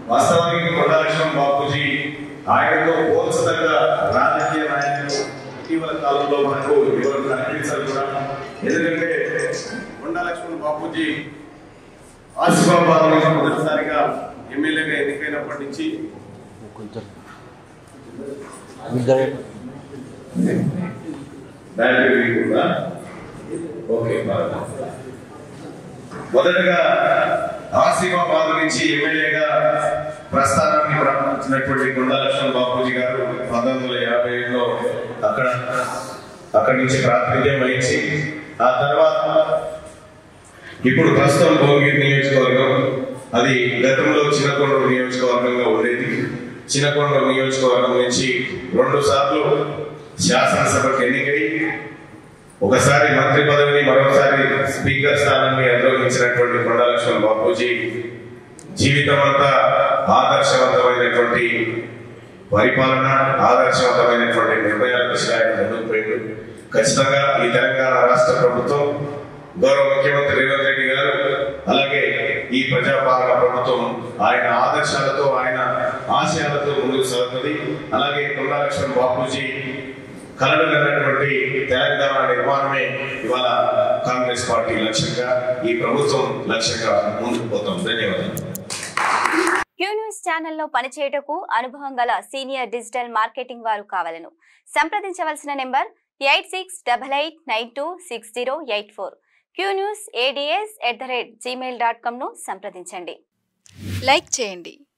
వాస్తవానికి కొండలక్ష్మణ్ బాపూజీ ఆయనతో పోల్చదగ్గ రాజకీయ నాయకులు ఇటీవల కాలంలో మనకు ఎవరు కనిపించారు కూడా ఎందుకంటే కొండలక్ష్మణ్ బాపూజీ ఆసిఫాబాద్ నుంచి మొదటిసారిగా ఎమ్మెల్యేగా ఎన్నికైనప్పటి నుంచి బ్యాటరీ వీక్ ఉందా ఓకే బాగా మొదటగా ఆసిఫాబాద్ నుంచి ఎమ్మెల్యేగా ప్రస్థానాన్ని ప్రారంభించినటువంటి గుండాలక్ష్మణ్ బాపూజీ గారు పంతొమ్మిది వందల యాభై ఏడులో అక్కడ అక్కడి నుంచి ప్రాతినిధ్యం వహించి ఆ తర్వాత ఇప్పుడు ప్రస్తుతం భువనగిరి నియోజకవర్గం అది గతంలో చిన్నకొండూరు నియోజకవర్గంగా ఉండేది చిన్నకొండూరు నియోజకవర్గం నుంచి రెండు సార్లు శాసనసభకు ఎన్నికై ఒకసారి మంత్రి పదవిని మరోసారి స్పీకర్ స్థానాన్ని అధిరోహించినటువంటి కొండలక్ష్మణ్ బాపూజీ జీవితం అంతా ఆదర్శవంతమైనటువంటి పరిపాలన ఆదర్శవంతమైనటువంటి నిర్ణయాల దిశగా ఆయన ముందుకు పోయిండు ఖచ్చితంగా ఈ తెలంగాణ రాష్ట్ర ప్రభుత్వం గౌరవ ముఖ్యమంత్రి రేవంత్ రెడ్డి గారు అలాగే ఈ ప్రజాపాలన ప్రభుత్వం ఆయన ఆదర్శాలతో ఆయన ఆశయాలతో ముందుకు సాగుతుంది అలాగే కొండలక్ష్మణ్ బాపూజీ కలగలన్నటువంటి తెలంగాణ నిర్మాణమే ఇవాళ కాంగ్రెస్ పార్టీ లక్ష్యంగా ఈ ప్రభుత్వం లక్ష్యంగా ముందుకు పోతాం ధన్యవాదాలు క్యూ న్యూస్ ఛానల్లో పనిచేయటకు అనుభవం గల సీనియర్ డిజిటల్ మార్కెటింగ్ వారు కావాలను సంప్రదించవలసిన number eight six double eight nine two six zero eight four Q news ADS at the rate Gmail dot కామ్ను సంప్రదించండి లైక్ చేయండి